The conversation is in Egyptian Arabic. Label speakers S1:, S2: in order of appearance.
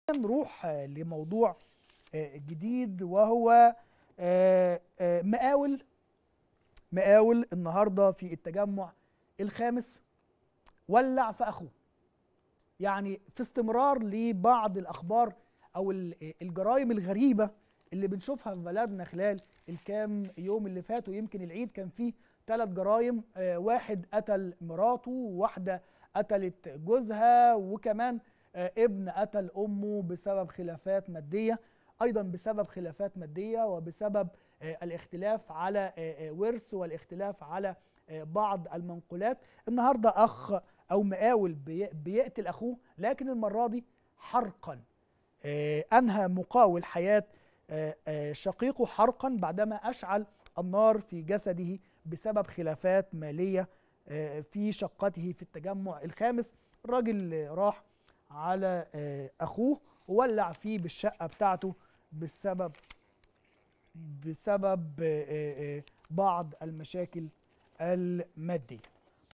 S1: نروح لموضوع جديد وهو مقاول مقاول النهارده في التجمع الخامس ولع في اخوه يعني في استمرار لبعض الاخبار او الجرائم الغريبه اللي بنشوفها في بلدنا خلال الكام يوم اللي فاتوا يمكن العيد كان فيه ثلاث جرائم واحد قتل مراته وواحده قتلت جوزها وكمان ابن قتل امه بسبب خلافات ماديه ايضا بسبب خلافات ماديه وبسبب الاختلاف على ورث والاختلاف على بعض المنقولات النهارده اخ او مقاول بيقتل اخوه لكن المره دي حرقا انهى مقاول حياه شقيقه حرقا بعدما اشعل النار في جسده بسبب خلافات ماليه في شقته في التجمع الخامس الراجل راح على اخوه وولع فيه بالشقه بتاعته بسبب بسبب بعض المشاكل الماديه